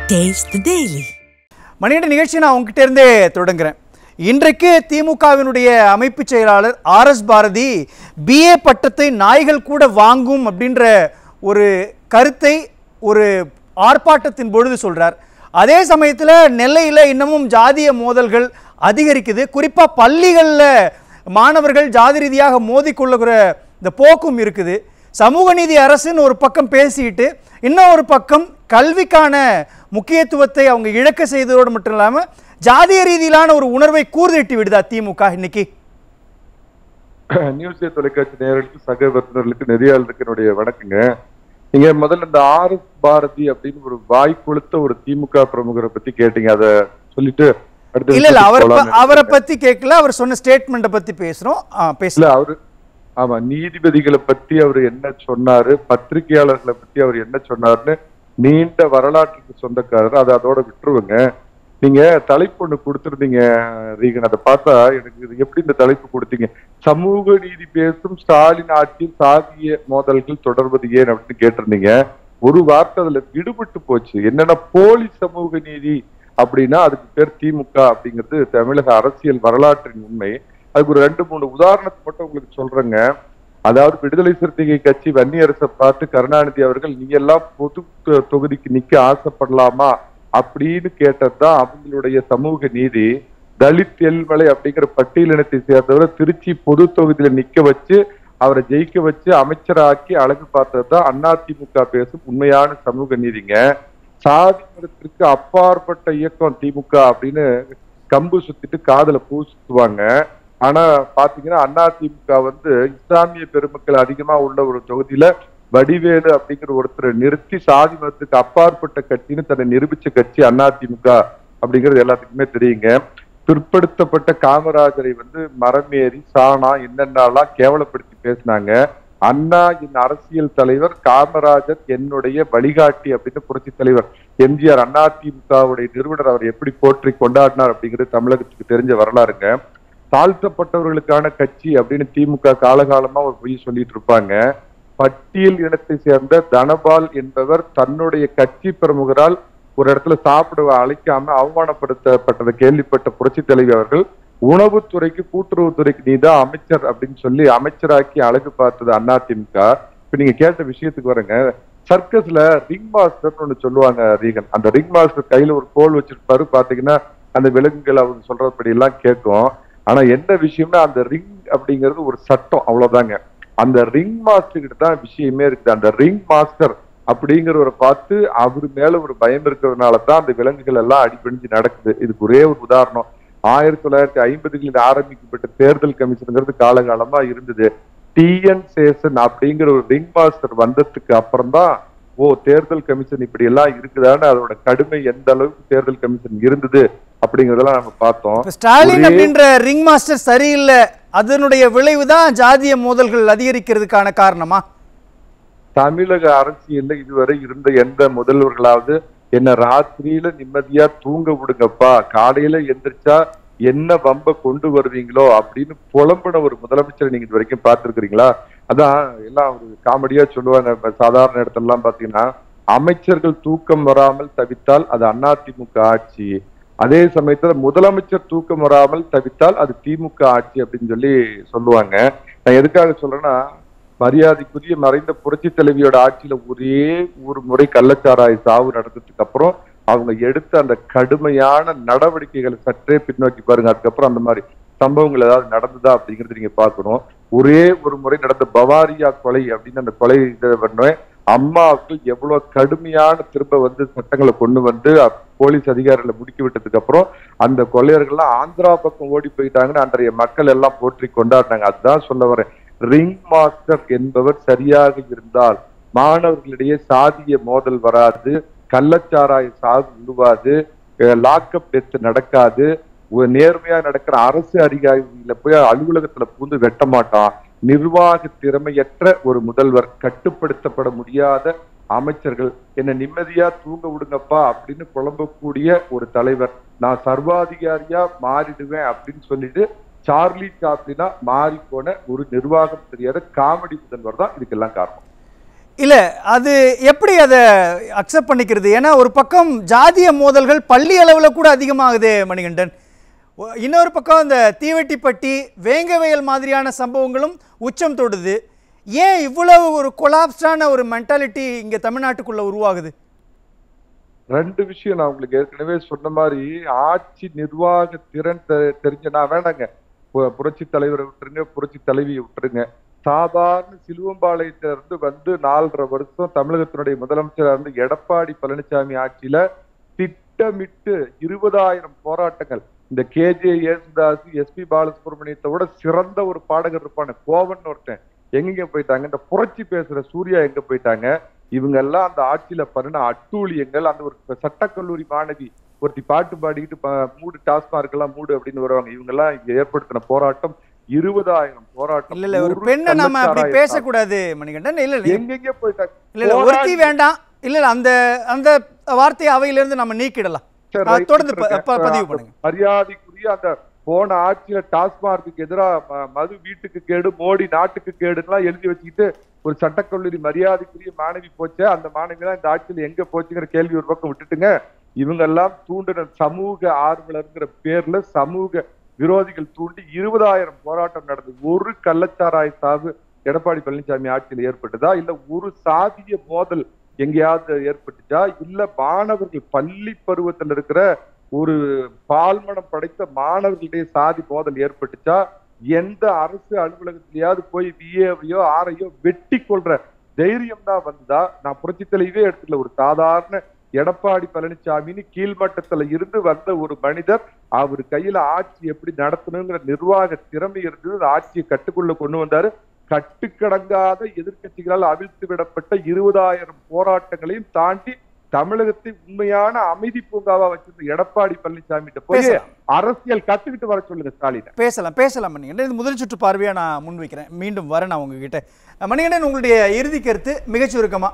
Taste the Daily. Manikanda நிகழ்ச்சி நான் உங்ககிட்ட இருந்தே தொடங்குறேன் இன்றைக்கு திமுகவினுடைய அமைப்பு செயலாளர் ஆர் எஸ் பாரதி பிஏ பட்டத்தை நாய்கள் கூட வாங்கும் அப்படின்ற ஒரு கருத்தை ஒரு ஆர்ப்பாட்டத்தின் பொழுது சொல்றார் அதே சமயத்தில் நெல்லையில் இன்னமும் ஜாதிய மோதல்கள் அதிகரிக்குது குறிப்பாக பள்ளிகளில் மாணவர்கள் ஜாதி ரீதியாக மோதிக்கொள்ளுகிற இந்த போக்கும் இருக்குது சமூக நீதி அரசுன்னு ஒரு பக்கம் பேசிட்டு இன்னும் ஒரு பக்கம் கல்விக்கான முக்கியத்துவத்தை அவங்க இழக்க செய்ததோடு மட்டும் இல்லாமல் ஜாதிய ரீதியிலான ஒரு உணர்வை கூர்தட்டி விடுதா திமுக இன்னைக்கு நியூஸ் டே தொலைக்காட்சி நேயர்களுக்கு சக விருந்தினர்களுக்கு நெறியாளருக்கு என்னுடைய வணக்கங்க நீங்க முதல்ல இந்த ஆர் எஸ் பாரதி அப்படின்னு ஒரு வாய் கொளுத்த ஒரு திமுக பிரமுகரை பத்தி கேட்டீங்க அத சொல்லிட்டு அடுத்த இல்ல இல்ல விஷயத்துக்கு அவர் போலாம்னு அவரை நினைக்கிறேன். பத்தி கேட்கல அவர் சொன்ன ஸ்டேட்மெண்ட்டை பத்தி பேசுறோம் ஆ, இல்ல பேசலாம் அவரு ஆமா நீதிபதிகளை பத்தி அவர் என்ன சொன்னாரு பத்திரிகையாளர்களை பத்தி அவர் என்ன சொன்னாருன்னு நீண்ட வரலாற்றுக்கு சொந்தக்காரர் அதை அதோட விட்டுருவங்க நீங்க தலைப்பு ஒண்ணு கொடுத்திருந்தீங்க ரீகன் அதை பார்த்தா எனக்கு இது எப்படி இந்த தலைப்பு கொடுத்தீங்க சமூக நீதி பேசும் ஸ்டாலின் ஆட்சியில் சாதிய மோதல்கள் தொடர்வது ஏன் அப்படின்னு கேட்டிருந்தீங்க ஒரு வார்த்தை அதுல விடுபட்டு போச்சு என்னன்னா போலி சமூக நீதி அப்படின்னா அதுக்கு பேர் திமுக அப்படிங்கிறது தமிழக அரசியல் வரலாற்றின் உண்மை அதுக்கு ஒரு ரெண்டு மூணு உதாரணத்தை மட்டும் உங்களுக்கு சொல்றேங்க அதாவது விடுதலை சிறுத்தைகள் கட்சி வன்னியரசை பார்த்து கருணாநிதி அவர்கள் நீ எல்லாம் பொது தொ- தொகுதிக்கு நிக்க ஆசைப்படலாமா அப்படின்னு கேட்டதுதான் அவங்களுடைய சமூக நீதி தலித் எல்மலை அப்படிங்கிற பட்டியலினத்தை சேர்ந்தவரை திருச்சி பொது தொகுதியில நிக்க வச்சு அவரை ஜெயிக்க வச்சு அமைச்சராக்கி அழகு பார்த்ததுதான் அதிமுக பேசும் உண்மையான சமூக நீதிங்க சாதி மதத்திற்கு அப்பாற்பட்ட இயக்கம் திமுக அப்படின்னு கம்பு சுத்திட்டு காதுல பூ சுத்துவாங்க ஆனா பாத்தீங்கன்னா அதிமுக வந்து இஸ்லாமிய பெருமக்கள் அதிகமா உள்ள ஒரு தொகுதியில வடிவேலு அப்படிங்கிற ஒருத்தரை நிறுத்தி சாதி மதத்துக்கு அப்பாற்பட்ட கட்சின்னு தன்னை நிரூபிச்ச கட்சி அதிமுக அப்படிங்கிறது எல்லாத்துக்குமே தெரியுங்க பிற்படுத்தப்பட்ட காமராஜரை வந்து மரமேறி சாணா என்னென்னலாம் கேவலப்படுத்தி பேசினாங்க அண்ணா என் அரசியல் தலைவர் காமராஜர் என்னுடைய வழிகாட்டி அப்படின்னு புரட்சி தலைவர் எம்ஜிஆர் அதிமுகவுடைய நிறுவனர் அவர் எப்படி போற்றி கொண்டாடினார் அப்படிங்கிறது தமிழகத்துக்கு தெரிஞ்ச வரலாறுங்க தாழ்த்தப்பட்டவர்களுக்கான கட்சி அப்படின்னு திமுக காலகாலமா ஒரு பொய் சொல்லிட்டு இருப்பாங்க பட்டியல் இனத்தை சேர்ந்த தனபால் என்பவர் தன்னுடைய கட்சி பிரமுகரால் ஒரு இடத்துல சாப்பிட அழைக்காம அவமானப்படுத்தப்பட்டதை கேள்விப்பட்ட புரட்சி தலைவி அவர்கள் உணவுத்துறைக்கு கூட்டுறவுத்துறைக்கு நீதான் அமைச்சர் அப்படின்னு சொல்லி அமைச்சராக்கி அழகு பார்த்தது அதிமுக இப்ப நீங்க கேட்ட விஷயத்துக்கு வரங்க சர்க்கஸ்ல ரிங் மாஸ்டர்னு ஒண்ணு சொல்லுவாங்க ரீகன் அந்த ரிங் மாஸ்டர் கையில ஒரு கோல் வச்சிருப்பாரு பாத்தீங்கன்னா அந்த விலங்குகள் அவங்க சொல்றபடி எல்லாம் கேட்கும் ஆனா என்ன விஷயம்னா அந்த ரிங் அப்படிங்கிறது ஒரு சட்டம் அவ்வளவுதாங்க அந்த ரிங் மாஸ்டர் கிட்ட தான் விஷயமே இருக்குது அந்த ரிங் மாஸ்டர் அப்படிங்கிறவரை பார்த்து அவர் மேல ஒரு பயம் இருக்கிறதுனால தான் அந்த விலங்குகள் எல்லாம் அடிபணிஞ்சு நடக்குது இதுக்கு ஒரே ஒரு உதாரணம் ஆயிரத்தி தொள்ளாயிரத்தி ஐம்பதுகளில் ஆரம்பிக்கப்பட்ட தேர்தல் கமிஷனுங்கிறது காலகாலமா இருந்தது டிஎன் சேசன் அப்படிங்கிற ஒரு ரிங் மாஸ்டர் வந்ததுக்கு அப்புறம் தான் ஓ தேர்தல் கமிஷன் இப்படி எல்லாம் இருக்குதான்னு அதோட கடுமை எந்த அளவுக்கு தேர்தல் கமிஷன் இருந்தது அப்படிங்கறதெல்லாம் நம்ம பார்த்தோம் இப்ப ஸ்டாலின் ஒரே- அப்படின்ற ரிங் மாஸ்டர் சரியில்லை அதனுடைய விளைவு தான் ஜாதிய மோதல்கள் அதிகரிக்கிறதுக்கான காரணமா தமிழக அரசியல்ல இதுவரை இருந்த எந்த முதல்வர்களாவது என்ன ராத்திரியில நிம்மதியா தூங்க விடுங்கப்பா காலையில எந்திரிச்சா என்ன வம்ப கொண்டு வருவீங்களோ அப்படின்னு புலம்புன ஒரு முதலமைச்சரை நீங்க இது வரைக்கும் பார்த்திருக்கிறீங்களா அதான் எல்லாம் ஒரு காமெடியா சொல்லுவாங்க இப்ப சாதாரண இடத்துல எல்லாம் பாத்தீங்கன்னா அமைச்சர்கள் தூக்கம் வராமல் தவித்தால் அது அதிமுக ஆட்சி அதே சமயத்துல முதலமைச்சர் தூக்கம் வராமல் தவித்தால் அது திமுக ஆட்சி அப்படின்னு சொல்லி சொல்லுவாங்க நான் எதுக்காக சொல்றேன்னா மரியாதைக்குரிய மறைந்த புரட்சி தலைவியோட ஆட்சியில ஒரே ஒரு முறை கள்ளச்சாராய சாவு நடந்ததுக்கு அப்புறம் அவங்க எடுத்த அந்த கடுமையான நடவடிக்கைகளை சற்றே பின்னோக்கி பாருங்க அதுக்கப்புறம் அந்த மாதிரி சம்பவங்கள் ஏதாவது நடந்ததா அப்படிங்கறது நீங்க பார்க்கணும் ஒரே ஒரு முறை நடந்த பவாரியா கொலை அப்படின்னு அந்த கொலை இதை பண்ணுவேன் அம்மாவுக்கு எவ்வளவு கடுமையான திரும்ப வந்து சட்டங்களை கொண்டு வந்து அப்- போலீஸ் அதிகாரிகளை முடுக்கி விட்டதுக்கு அப்புறம் அந்த கொள்ளையர்கள்லாம் ஆந்திரா பக்கம் ஓடி போயிட்டாங்கன்னு அன்றைய மக்கள் எல்லாம் போற்றி கொண்டாடினாங்க அதுதான் சொல்ல வரேன் ரிங் மாஸ்டர் என்பவர் சரியாக இருந்தால் மாணவர்களிடையே சாதிய மோதல் வராது கள்ளச்சாராய சாவு உருவாது லாக்அப் டெத் நடக்காது ஒரு நேர்மையா நடக்கிற அரசு அதிகாரிகள போய் அலுவலகத்துல பூந்து வெட்ட மாட்டான் நிர்வாக திறமையற்ற ஒரு முதல்வர் கட்டுப்படுத்தப்பட முடியாத அமைச்சர்கள் என்ன நிம்மதியா தூங்க விடுங்கப்பா அப்படின்னு புலம்பக்கூடிய ஒரு தலைவர் நான் சர்வாதிகாரியா மாறிடுவேன் அப்படின்னு சொல்லிட்டு சார்லி சாப்ளினா மாறி போன ஒரு நிர்வாகம் தெரியாத காமெடி முதல்வர் தான் இதுக்கெல்லாம் காரணம் இல்லை அது எப்படி அதை அக்செப்ட் பண்ணிக்கிறது ஏன்னா ஒரு பக்கம் ஜாதிய மோதல்கள் பள்ளி அளவில் கூட அதிகமாகுதே மணிகண்டன் ஒ- இன்னொரு பக்கம் இந்த தீவெட்டிப்பட்டி வேங்கவயல் மாதிரியான சம்பவங்களும் உச்சம் தொடுது ஏன் இவ்வளவு ஒரு கொலாப்ஸ்டான ஒரு மென்டாலிட்டி இங்கே தமிழ்நாட்டுக்குள்ளே உருவாகுது ரெண்டு விஷயம் நான் உங்களுக்கு ஏற்கனவே சொன்ன மாதிரி ஆட்சி நிர்வாக திறன் தெ- தெரிஞ்ச நான் வேண்டாங்க பு- புரட்சி தலைவரை விட்டுருங்க புரட்சி தலைவியை விட்டுருங்க சாதாரண சிலுவம்பாளையத்துல இருந்து வந்து நாலரை வருஷம் தமிழகத்தினுடைய முதலமைச்சரா இருந்து எடப்பாடி பழனிசாமி ஆட்சியில திட்டமிட்டு இருபதாயிரம் போராட்டங்கள் இந்த கேஜே யேசுதாஸ் எஸ்பி பாலசுப்ரமணியத்தை விட சிறந்த ஒரு பாடகர் இருப்பானு கோவன் ஒருத்தன் எங்கெங்க போயிட்டாங்க இந்த புரட்சி பேசுற சூர்யா எங்க போயிட்டாங்க இவங்க எல்லாம் அந்த ஆட்சியில பண்ண அட்டூழியங்கள் அந்த ஒரு சட்டக்கல்லூரி மாணவி ஒருத்தி பாட்டு பாடிக்கிட்டு ப- மூடு டாஸ்மார்க் எல்லாம் மூடு அப்படின்னு வருவாங்க இவங்க எல்லாம் இங்க ஏற்படுத்தின போராட்டம் இருபதாயிரம் போராட்டம் இல்ல இல்ல ஒரு ஒரு பெண்ணை நாம அப்படி கள்ளச்சாராய பேசக்கூடாது மணிகண்டன் இல்ல இல்ல எங்கெங்க போயிட்டாங்க இல்ல இல்ல ஒருத்தி போராடி- வேண்டாம் இல்ல இல்ல அந்த அந்த வார்த்தையை அவையிலிருந்து நம்ம நீக்கிடலாம் சரி, ஆ, right தொடர்ந்து ப- இருக்கேன். ப- பதிவு அந்த பண்ணுங்க மரியாதைக்குரிய அந்த போன ஆட்சியில டாஸ்மார்க்கு எதிரா ம- மது வீட்டுக்கு கேடு மோடி நாட்டுக்கு கேடுலாம் எழுதி வச்சுக்கிட்டு ஒரு சட்டக்கல்லூரி மரியாதைக்குரிய மாணவி போச்சே அந்த மாணவி தான் இந்த ஆட்சியில எங்க போச்சுங்கிற கேள்வி ஒரு பக்கம் விட்டுட்டுங்க இவங்க எல்லாம் தூண்டின சமூக ஆர்வலர்ங்கிற பேர்ல சமூக விரோதிகள் தூண்டி இருபதாயிரம் போராட்டம் நடந்தது ஒரு கள்ளச்சாராய சாவு எடப்பாடி பழனிசாமி ஆட்சியில் ஏற்பட்டதா இல்ல ஒரு சாதிய மோதல் எங்கேயாவது ஏற்பட்டுச்சா இல்ல மாணவர்கள் பள்ளி பருவத்தில் இருக்கிற ஒரு பால்மனம் படைத்த மாணவர்களுடைய சாதி மோதல் ஏற்பட்டுச்சா எந்த அரசு அலுவலகத்திலேயாவது போய் விஏவையோ ஆரையோ வெட்டி கொள்ற தைரியம் தான் வந்ததா நான் புரட்சி தலைவே எடுத்துல ஒரு சாதாரண எடப்பாடி பழனிசாமின்னு கீழ்மட்டத்துல இருந்து வந்த ஒரு மனிதர் அவர் கையில ஆட்சி எப்படி நடத்தணுங்கிற நிர்வாக திறமை இருந்தது அந்த ஆட்சியை கட்டுக்குள்ள கொண்டு வந்தாரு கட்டுக்கடங்காத எதிர்க்கட்சிகளால் அவிழ்த்து விடப்பட்ட இருபதாயிரம் போராட்டங்களையும் தாண்டி தமிழகத்தை உண்மையான அமைதி பூங்காவா வச்சிருந்த எடப்பாடி பழனிசாமி போய் பேசலாம். அரசியல் கத்துக்கிட்டு வர சொல்லுங்க ஸ்டாலினை பேசலாம் பேசலாம் மணிகண்டன் இது முதல் சுற்று பார்வையா நான் முன்வைக்கிறேன் மீண்டும் வரேன் நான் உங்ககிட்ட மணிகண்டன் உங்களுடைய இறுதி கருத்து மிகச் சுருக்கமா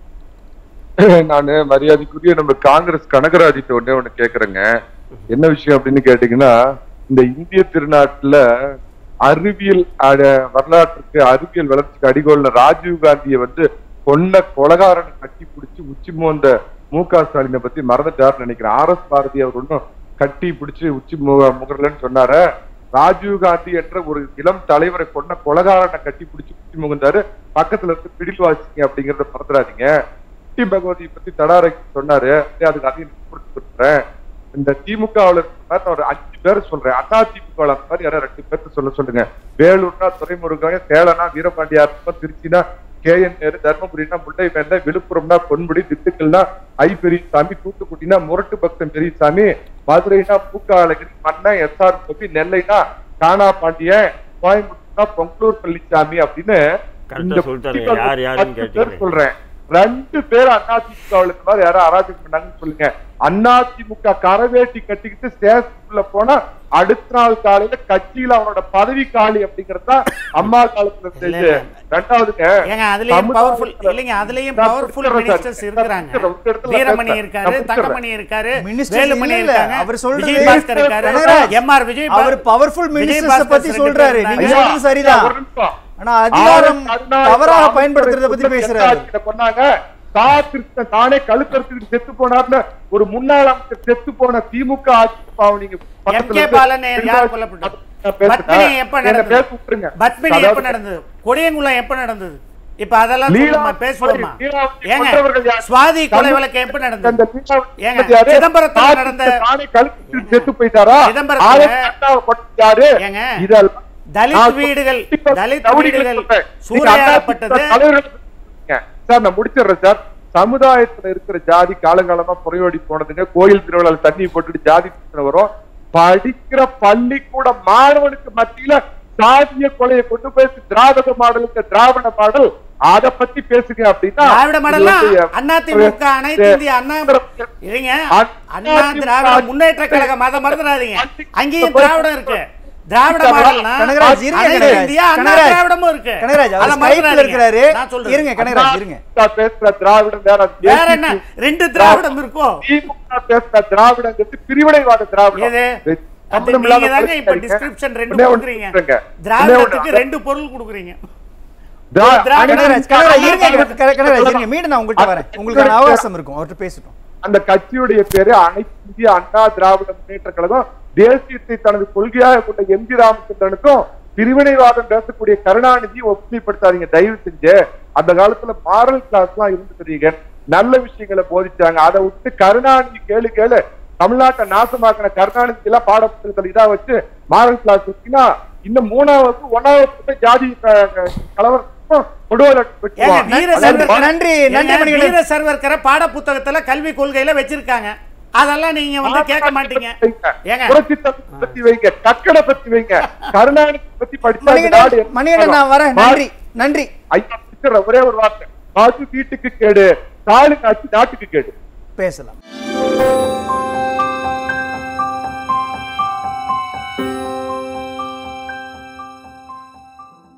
நானு மரியாதைக்குரிய நம்ம காங்கிரஸ் கனகராஜிட்ட ஒண்ணே ஒண்ணு கேக்குறேங்க என்ன விஷயம் அப்படின்னு கேட்டீங்கன்னா இந்த இந்திய திருநாட்டுல அறிவியல் அட- வரலாற்றுக்கு அறிவியல் வளர்ச்சிக்கு அடிகோல்ல ராஜீவ் காந்தியை வந்து கொன்ன கொலகாரனை கட்டி பிடிச்சி உச்சி மோந்த மு க ஸ்டாலினை பத்தி மறந்துட்டாருன்னு நினைக்கிறேன் ஆர் எஸ் பாரதி அவர் ஒன்றும் கட்டி பிடிச்சி உச்சி மு- முகர்லன்னு சொன்னாரு ராஜீவ் காந்தி என்ற ஒரு இளம் தலைவரை கொன்ன கொலகாரனை கட்டி பிடிச்சி உச்சி முகந்தாரு பக்கத்துல இருந்து பிடில் வாசிங்க அப்படிங்கறத மறந்துடாதீங்க டி பகவதி பத்தி தடாரை சொன்னாரு ஏய், அதுக்கு அதையும் குறித்து கொடுத்துறேன் இந்த திமுகவுல இருக்கிற ஒரு அஞ்சு பேர் சொல்றேன் அண்ணா திமுக அந்த மாதிரி யாராவது ரெண்டு பேர்த்து சொல்ல சொல்லுங்க வேலூர்னா துறைமுருகன் சேலனா வீரபாண்டியார் திருச்சினா கே என் நேரு தர்மபுரினா முல்லை வேந்த விழுப்புரம்னா பொன்முடி திண்டுக்கல்னா ஐ பெரியசாமி தூத்துக்குடினா முரட்டு பக்தன் பெரியசாமி மதுரைனா பூக்கா அழகிரி மன்னன் எஸ் ஆர் கோபி நெல்லைனா காணா பாண்டியன் கோயம்புத்தூர்னா பொங்கலூர் பழனிசாமி அப்படின்னு கரெக்டா இந்த சொல்லிட்டாரு. பத்து யார் யாருன்னு பேர் கேட்டீங்களே. சொல்றேன் ரெண்டு பேர் அதிமுகவுல இந்த மாதிரி யாரும் அராஜகம் பண்ணாங்கன்னு சொல்லுங்க அதிமுக கரவேட்டி கட்டிக்கிட்டு ஸ்டேஷனுக்குள்ள போனா அடுத்த நாள் காலையில கட்சியில அவனோட பதவி காலி அப்படிங்கறது தான் அம்மா காலத்துல செஞ்சு ரெண்டாவதுங்க ஏங்க அதுலயும் சமுதாயத்துல- பவர்ஃபுல் இல்லைங்க அதுலயும் நான் பவர்ஃபுல் பிடிச்சிடுறேன் மினிஸ்டர்ஸ் சார். இருக்கிறாங்க நான் பிடிச்சிடுறேன். வீரமணி நான் இருக்காரு பிடிச்சிடுறேன். தங்கமணி இருக்காரு Ministers வேலுமணி இல்ல, இல்ல. இருக்காங்க அவர் சொல்றது- விஜய் பாஸ்கர் இருக்காரு கனகராஜ், எம் ஆர் விஜய் அவர் பவர்ஃபுல் விஜய் மினிஸ்டர்ஸ் பாஸ்கர் பத்தி ரெண்டு சொல்றாரு பேர் நீங்க ஐயா, சொல்றது சரிதான் ஒரு நிமிஷம். ஆனா அதிகாரம் ஆயிரத்தி தவறாக அறுநூறு பயன்படுத்துறத பத்தி அமைச்சரை பேசுறாரு கிட்ட கொண்டாங்க கா கிருஷ்ணன் தானே கழுத்தறுத்துட்டு செத்து போனார்னு ஒரு முன்னாள் அமைச்சர் செத்து போன திமுக ஆட்சி பாவம் நீங்க பக்கத்துல எம்.கே. இருந்து பாலன் யார் பின்வாங்கி கொல்லப்பட்டது? நான் பேசுறேன். பத்மினி எப்ப என்னை நடந்தது? பேச விட்டுருங்க. பத்மினி எப்ப அதாவது நடந்தது கொடியங்குளம் எப்ப நடந்தது இப்ப அதெல்லாம் லீலா நம்ம பேசுவோமா லீலாவதி ஏங்க கொன்றவர்கள் யார்? சுவாதி கொலை தமிழ் வழக்கு எப்ப அந்த நடந்தது லீலாவதி ஏங்க, கொண்டது யாரு? சிதம்பரத்துல கா நடந்த- கிருஷ்ணன் தானே கழுத்தறுத்துட்டு செத்து போயிட்டாரா சிதம்பரத்துல- ஆயிரத்தி அண்ணாவை கொண்டது யாரு ஏங்க, இதெல்லாம் தலித் நான் வீடுகள் இப்ப தலித் ரவுடிகளை வீடுகள் சொல்றேன். நீங்க சூறையாடப்பட்டது அண்ணா தலைவர்கள் சொல்றீங்க. சார் நான் முடிச்சிடுறேன் சார் சமுதாயத்துல இருக்கிற ஜாதி காலங்காலமா புறையோடி போனதுங்க கோயில் திருவிழால தண்ணி போட்டுட்டு ஜாதி பிரச்சனை வரும் படிக்கிற பள்ளிக்கூட மாணவனுக்கு மத்தியில சாதிய கொலையை கொண்டு போய் திராவிட மாடலுக்கு திராவிட மாடல் அத பத்தி பேசுங்க அப்படின்னா திராவிட மாடல்லாம் இது வந்து, அண்ணா திமுக அனைத்து இந்திய அண்ணா இல்லைங்க அண்ணா திராவிட முன்னேற்ற கழகம் அதை மறந்துடாதீங்க அங்கேயும் திராவிடம் இருக்கு திராவிட மாடல்னா கனகராஜ், இருங்க, அனைத்து கனகராஜ். இந்தியா அண்ணா கனகராஜ். திராவிடமும் இருக்கு கனகராஜ் அவர் அதை ஸ்கைப்ல மறந்துடாதீங்க. இருக்கிறாரு நான் சொல்றேன். இருங்க கனகராஜ் இருங்க திமுக பேசுற திராவிடம் வேற வேற என்ன ரெண்டு திராவிடம் இருக்கும் திமுக பேசுற திராவிடங்கிறது பிரிவினைவாத திராவிடம் எது? இது அது சம்பந்தம் நீங்க இல்லாத தாங்க இப்ப பிரச்சனை. டிஸ்கிரிப்ஷன் ரெண்டு ஒண்ணே ஒண்ணு கொடுக்குறீங்க சொல்றேங்க. ஒண்ணே திராவிடத்துக்கு ஒண்ணு. ரெண்டு பொருள் கொடுக்குறீங்க திரா- திராவிட- கனகராஜ் கனகராஜ் இருங்க அனைத்து கன- கனகராஜ் இருங்க மீண்டும் நான் உங்கள்கிட்ட வரேன் உங்களுக்கான அவகாசம் இருக்கும் அவர்கிட்ட பேசட்டும் அந்த கட்சியுடைய பேரு அனைத்து இந்திய அண்ணா திராவிட முன்னேற்ற கழகம் தேசியத்தை தனது கொள்கையாக கொண்ட எம் ஜி ராமச்சந்திரனுக்கும் பிரிவினைவாதம் பேசக்கூடிய கருணாநிதி ஒப்புமைப்படுத்தாதீங்க தயவு செஞ்சு அந்த காலத்துல மாரல் கிளாஸ் எல்லாம் இருந்துக்கிறீங்க நல்ல விஷயங்களை போதிச்சாங்க அதை விட்டு கருணாநிதி கேளு கேளு தமிழ்நாட்டை நாசமாக்கின கருணாநிதி எல்லாம் பாடப்புத்தகத்துல இதா வச்சு மாரல் கிளாஸ் வச்சுன்னா இன்னும் மூணாவது ஒன்னாவது ஜாதி க- க- கலவரம் கொடுவலை ஏங்க, வீர அதாவது சர்வர் நன்றி, நன்றி ஏங்க, மணிகண்டன். வீர சர்வர்கர பாட புத்தகத்துல கல்வி கொள்கையில வச்சிருக்காங்க அதெல்லாம் நீங்க வந்து கேட்க மாட்டீங்க ஏங்க புரட்சி தலைவர் பத்தி வைங்க கக்கடை பத்தி வைங்க கருணாநிதி பத்தி படிச்சா இந்த நாடு மணிகண்டன் என்ன மணிகண்டன் நான் வரேன் நன்றி நன்றி ஐயா பிடிச்சிடுற ஒரே ஒரு வார்த்தை மது வீட்டுக்கு கேடு ஸ்டாலின் ஆட்சி நாட்டுக்கு கேடு பேசலாம்